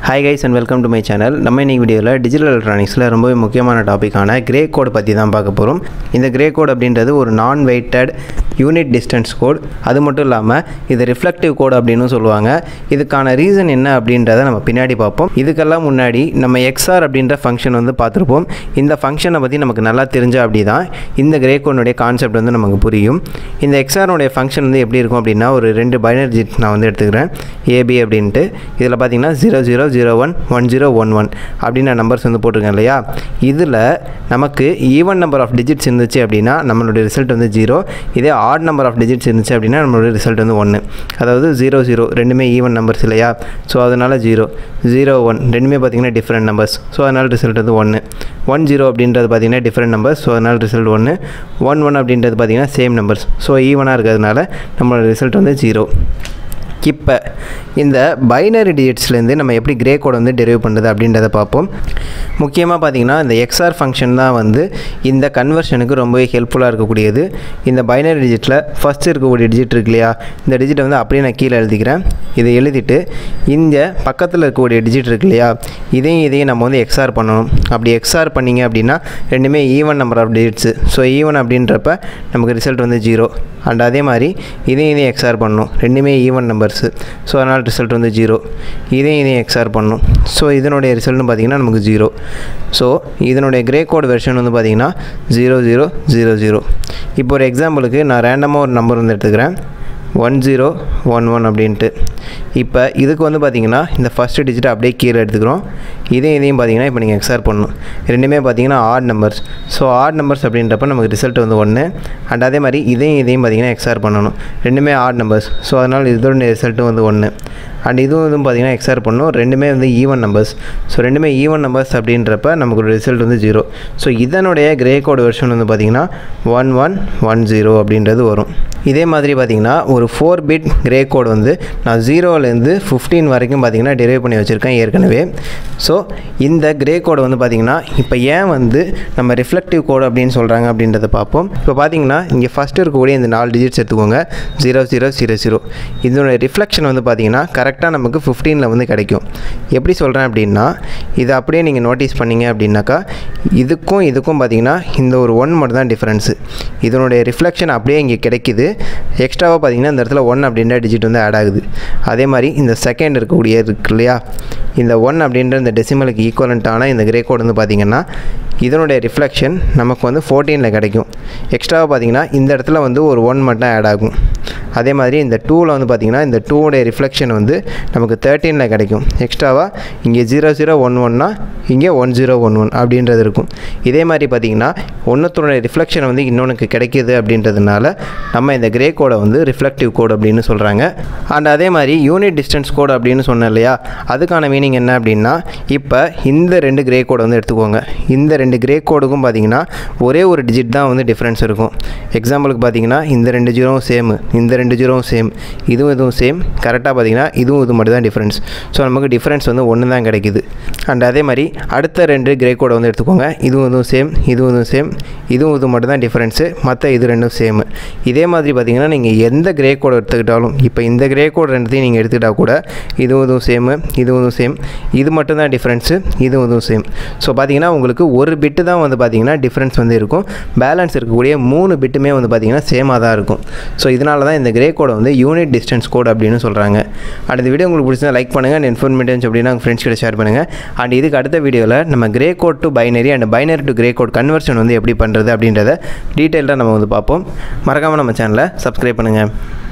hi guys and welcome to my channel நம்ம இன்னைக்கு வீடியோவில் டிஜிட்டல் எலக்ட்ரானிக்ஸில் ரொம்பவே முக்கியமான டாப்பிக்கான கிரே கோட் பற்றி தான் பார்க்க போகிறோம் இந்த கிரே கோட் அப்படின்றது ஒரு நான் வெயிட்டட் யூனிட் டிஸ்டன்ஸ் கோட் அது மட்டும் இல்லாமல் இது ரிஃப்ளெக்டிவ் கோட் அப்படின்னு சொல்லுவாங்க இதுக்கான ரீசன் என்ன அப்படின்றத நம்ம பின்னாடி பார்ப்போம் இதுக்கெல்லாம் முன்னாடி நம்ம எக்ஸ்ஆர் அப்படின்ற ஃபங்க்ஷன் வந்து பார்த்துருப்போம் இந்த ஃபங்க்ஷனை பற்றி நமக்கு நல்லா தெரிஞ்ச அப்படி தான் இந்த கிரே கோனுடைய கான்செப்ட் வந்து நமக்கு புரியும் இந்த எக்ஸ்ஆருடைய ஃபங்க்ஷன் வந்து எப்படி இருக்கும் அப்படின்னா ஒரு ரெண்டு பைனர் ஜிட் நான் வந்து எடுத்துக்கிறேன் ஏபி அப்படின்ட்டு இதில் பார்த்தீங்கன்னா zero zero zero one one zero one one அப்படின்னு நம்பர்ஸ் வந்து போட்டிருக்கேன் இல்லையா இதில் நமக்கு ஈவன் நம்பர் ஆஃப் டிஜிட்ஸ் இருந்துச்சு அப்படின்னா நம்மளுடைய ரிசல்ட் வந்து ஜீரோ இதே ஆட் நம்பர் ஆஃப் டிஜிட்ஸ் இருந்துச்சு அப்படின்னா நம்மளுடைய ரிசல்ட் வந்து ஒன்று அதாவது ஜீரோ ஜீரோ ரெண்டுமே ஈவன் நம்பர்ஸ் இல்லையா ஸோ அதனால் ஜீரோ ஜீரோ ஒன் ரெண்டுமே பார்த்திங்கன்னா டிஃப்ரெண்ட் நம்பர்ஸ் ஸோ அதனால் ரிசல்ட் வந்து ஒன்று ஒன் ஜீரோ அப்படின்றது பார்த்திங்கன்னா டிஃப்ரெண்ட் நம்பர்ஸ் ஸோ அதனால் ரிசல்ட் ஒன்று ஒன் ஒன் அப்படின்றது பார்த்திங்கன்னா சேம் நம்பர்ஸ் ஸோ ஈவனாக இருக்கிறதுனால நம்மளோட ரிசல்ட் வந்து ஜீரோ இப்போ இந்த பைனரி டிஜிட்ஸ்லேருந்து நம்ம எப்படி கிரே கோட் வந்து டெரிவ் பண்ணுறது அப்படின்றத பார்ப்போம் முக்கியமாக பார்த்தீங்கன்னா இந்த எக்ஸ்ஆர் ஃபங்க்ஷன் தான் வந்து இந்த கன்வர்ஷனுக்கு ரொம்பவே ஹெல்ப்ஃபுல்லாக இருக்கக்கூடியது இந்த பைனரி டிஜிட்டில் ஃபஸ்ட்டு இருக்கக்கூடிய டிஜிட் இருக்கு இல்லையா இந்த டிஜிட்டை வந்து அப்படியே நான் கீழே எழுதிக்கிறேன் இதை எழுதிட்டு இந்த பக்கத்தில் இருக்கக்கூடிய டிஜிட் இருக்கு இல்லையா இதையும் இதையும் நம்ம வந்து எக்ஸ்ஆர் பண்ணணும் அப்படி எக்ஸ்ஆர் பண்ணிங்க அப்படின்னா ரெண்டுமே even number of digits so even அப்படின்றப்ப நமக்கு ரிசல்ட் வந்து ஜீரோ அண்ட் அதே மாதிரி இதையும் இதையும் எக்ஸ்ஆர் பண்ணணும் ரெண்டுமே ஈவன் நம்பர்ஸு ஸோ அதனால் ரிசல்ட் வந்து ஜீரோ இதையும் இதையும் எக்ஸ்ஆர் பண்ணணும் ஸோ இதனுடைய ரிசல்ட்னு பார்த்திங்கன்னா நமக்கு ஜீரோ ஸோ இதனுடைய கிரே கோட் வெர்ஷன் வந்து பார்த்திங்கன்னா ஜீரோ ஜீரோ ஜீரோ ஜீரோ இப்போ ஒரு எக்ஸாம்பிளுக்கு நான் ரேண்டமாக ஒரு நம்பர் வந்து எடுத்துக்கிறேன் ஒன் ஜீரோ ஒன் ஒன் அப்படின்ட்டு இப்போ இதுக்கு வந்து பார்த்திங்கன்னா இந்த ஃபஸ்ட்டு டிஜிட்டை அப்படியே கீழே எடுத்துக்கிறோம் இதையும் இதையும் பார்த்தீங்கன்னா இப்போ நீங்கள் எக்ஸ்ஆர் பண்ணணும் ரெண்டுமே பார்த்தீங்கன்னா odd numbers so odd numbers அப்படின்றப்ப நமக்கு ரிசல்ட் வந்து ஒன்று அண்ட் அதே மாதிரி இதையும் இதையும் பார்த்தீங்கன்னா எக்ஸ்ஆர் பண்ணணும் ரெண்டுமே ஆட் நம்பர்ஸ் ஸோ அதனால் இதோட ரிசல்ட்டும் வந்து ஒன்று அண்ட் இதுவும் வந்து பார்த்திங்கன்னா எக்ஸ்ஆர் பண்ணணும் ரெண்டுமே வந்து ஈவன் நம்பர்ஸ் ஸோ ரெண்டுமே ஈவன் நம்பர்ஸ் அப்படின்றப்ப நமக்கு ஒரு ரிசல்ட் வந்து ஜீரோ ஸோ இதனுடைய கிரே கோட் வெர்ஷன் வந்து பார்த்திங்கன்னா ஒன் ஒன் ஒன் ஜீரோ அப்படின்றது வரும் இதே மாதிரி பார்த்திங்கன்னா ஒரு ஃபோர் பிட் கிரே கோட் வந்து நான் ஜீரோலேருந்து ஃபிஃப்டீன் வரைக்கும் பார்த்திங்கன்னா டெரைவ் பண்ணி வச்சுருக்கேன் ஏற்கனவே ஸோ இந்த கிரே கோடை வந்து பார்த்திங்கன்னா இப்போ ஏன் வந்து நம்ம ரிஃப்ளெக்டிவ் கோட் அப்படின்னு சொல்கிறாங்க அப்படின்றத பார்ப்போம் இப்போ பார்த்திங்கன்னா இங்கே ஃபஸ்ட்டு இருக்கக்கூடிய இந்த நாலு டிஜிட்ஸ் எடுத்துக்கோங்க ஜீரோ ஜீரோ ஜீரோ ஜீரோ இதோட ரிஃப்ளெக்ஷன் வந்து பார்த்திங்கன்னா கரெக்டாக நமக்கு ஃபிஃப்டீனில் வந்து கிடைக்கும் எப்படி சொல்கிறேன் அப்படின்னா இதை அப்படியே நீங்கள் நோட்டீஸ் பண்ணீங்க அப்படின்னாக்கா இதுக்கும் இதுக்கும் பார்த்திங்கன்னா இந்த ஒரு ஒன் மட்டும் தான் டிஃப்ரென்ஸு இதனுடைய ரிஃப்ளெக்ஷன் அப்படியே இங்கே கிடைக்குது எக்ஸ்ட்ராவாக பார்த்திங்கன்னா இந்த இடத்துல ஒன் அப்படின்ற டிஜிட் வந்து ஆட் ஆகுது அதே மாதிரி இந்த செகண்ட் இருக்கக்கூடிய இருக்கு இல்லையா இந்த ஒன் அப்படின்ற இந்த டெசிமலுக்கு ஈக்குவலண்ட்டான இந்த கிரே கோட் வந்து பார்த்திங்கன்னா இதனுடைய ரிஃப்ளெக்ஷன் நமக்கு வந்து ஃபோர்டீனில் கிடைக்கும் எக்ஸ்ட்ராவாக பார்த்திங்கன்னா இந்த இடத்துல வந்து ஒரு ஒன் மட்டும் ஆட் ஆகும் அதே மாதிரி இந்த டூவில் வந்து பார்த்திங்கன்னா இந்த டூவோடைய ரிஃப்ளெக்ஷன் வந்து நமக்கு தேர்ட்டீனில் கிடைக்கும் எக்ஸ்ட்ராவாக இங்கே ஜீரோ ஜீரோ ஒன் ஒன்னா இங்கே ஒன் ஜீரோ ஒன் ஒன் அப்படின்றது இருக்கும் இதே மாதிரி பார்த்திங்கன்னா ஒன்றுத்தோடைய ரிஃப்ளெக்ஷன் வந்து இன்னொன்றுக்கு கிடைக்கிது அப்படின்றதுனால நம்ம இந்த கிரே கோடை வந்து ரிஃப்ளெக்டிவ் கோட் அப்படின்னு சொல்கிறாங்க அண்ட் அதே மாதிரி யூனிட் டிஸ்டன்ஸ் கோட் அப்படின்னு சொன்னேன் இல்லையா அதுக்கான மீனிங் என்ன அப்படின்னா இப்போ இந்த ரெண்டு கிரே கோடை வந்து எடுத்துக்கோங்க இந்த ரெண்டு கிரே கோடுக்கும் பார்த்தீங்கன்னா ஒரே ஒரு டிஜிட் தான் வந்து டிஃப்ரென்ஸ் இருக்கும் எக்ஸாம்பிளுக்கு பார்த்தீங்கன்னா இந்த ரெண்டு ஜீரோவும் சேம் இந்த ரெண்டு ஜீரோவும் சேம் இதுவும் இதுவும் சேம் கரெக்டாக பார்த்தீங்கன்னா இதுவும் இது மட்டும் தான் டிஃப்ரென்ஸ் ஸோ நமக்கு டிஃப்ரென்ஸ் வந்து ஒன்று தான் கிடைக்குது அண்ட் அதே மாதிரி அடுத்த ரெண்டு கிரே கோடை வந்து எடுத்துக்கோங்க இதுவும் இதுவும் சேம் இதுவும் இதுவும் சேம் இதுவும் இது மட்டும் தான் டிஃப்ரென்ஸு மற்ற இது ரெண்டும் சேம் இதே மாதிரி பார்த்தீங்கன்னா நீங்கள் எந்த கிரே கோடை எடுத்துக்கிட்டாலும் இப்போ இந்த கிரே கோட் ரெண்டுத்தையும் நீங்கள் எடுத்துக்கிட்டால் கூட இதுவும் இதுவும் சேமு இதுவும் இதுவும் சேம் இது மட்டும் தான் டிஃப்ரென்ஸு இதுவும் இதுவும் சேம் ஸோ பார்த்தீங்கன்னா உங்களுக்கு ஒரு பிட்டு தான் வந்து பார்த்தீங்கன்னா டிஃப்ரென்ஸ் வந்து இருக்கும் பேலன்ஸ் இருக்கக்கூடிய மூணு பிட்டுமே வந்து பார்த்தீங்கன்னா சேமாக தான் இருக்கும் ஸோ இதனால தான் இந்த கிரே கோடை வந்து யூனிட் டிஸ்டன்ஸ் கோட் அப்படின்னு சொல்கிறாங்க அண்ட் இந்த வீடியோ உங்களுக்கு பிடிச்சா லைக் பண்ணுங்கள் அண்ட் இன்ஃபர்மேட்டிவ்ஸ் அப்படின்னா உங்கள் ஃப்ரெண்ட்ஸ் கிட்ட ஷேர் பண்ணுங்கள் அண்ட் இதுக்கு அடுத்த வீடியோவில் நம்ம Gray code to binary and binary to Gray code conversion வந்து எப்படி பண்ணுறது அப்படின்றத டீட்டெயிலாக நம்ம வந்து பார்ப்போம் மறக்காமல் நம்ம சேனலை சப்ஸ்கிரைப் பண்ணுங்கள்